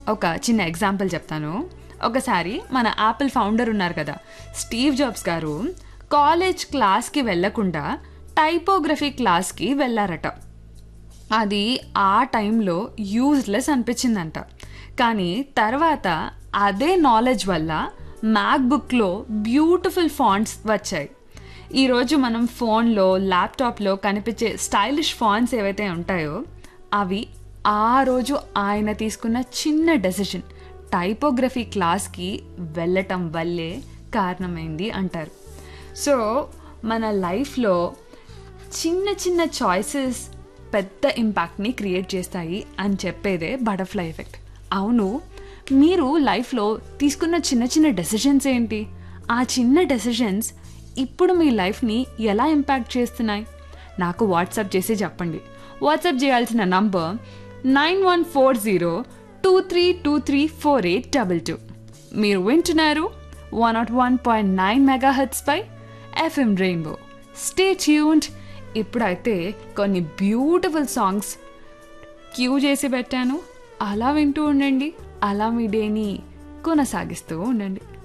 ఒక చిన్న ఎగ్జాంపుల్ చెప్తాను ఒకసారి మన యాపిల్ ఫౌండర్ ఉన్నారు కదా స్టీవ్ జాబ్స్ గారు కాలేజ్ క్లాస్కి వెళ్ళకుండా టైపోగ్రఫీ క్లాస్కి వెళ్ళారట అది ఆ టైంలో యూజ్లెస్ అనిపించిందంట కానీ తర్వాత అదే నాలెడ్జ్ వల్ల మ్యాక్బుక్లో బ్యూటిఫుల్ ఫాంట్స్ వచ్చాయి ఈరోజు మనం ఫోన్లో ల్యాప్టాప్లో కనిపించే స్టైలిష్ ఫాంట్స్ ఏవైతే ఉంటాయో అవి ఆ రోజు ఆయన తీసుకున్న చిన్న డెసిషన్ టైపోగ్రఫీ క్లాస్కి వెళ్ళటం వల్లే కారణమైంది అంటారు సో మన లైఫ్లో చిన్న చిన్న చాయిసెస్ పెద్ద ఇంపాక్ట్ని క్రియేట్ చేస్తాయి అని చెప్పేదే బటర్ఫ్లై ఎఫెక్ట్ అవును మీరు లైఫ్లో తీసుకున్న చిన్న చిన్న డెసిషన్స్ ఏంటి ఆ చిన్న డెసిషన్స్ ఇప్పుడు మీ లైఫ్ని ఎలా ఇంపాక్ట్ చేస్తున్నాయి నాకు వాట్సాప్ చేసి చెప్పండి వాట్సాప్ చేయాల్సిన number nine one four zero two three two three four eight double two మీరు వింటున్నారు one not one point nine mega హెడ్స్పై ఎఫ్ఎం రెయిన్బో స్టే ట్యూన్డ్ ఇప్పుడైతే కొన్ని బ్యూటిఫుల్ సాంగ్స్ క్యూ చేసి పెట్టాను అలా వింటూ ఉండండి అలా మీ డేని కొనసాగిస్తూ ఉండండి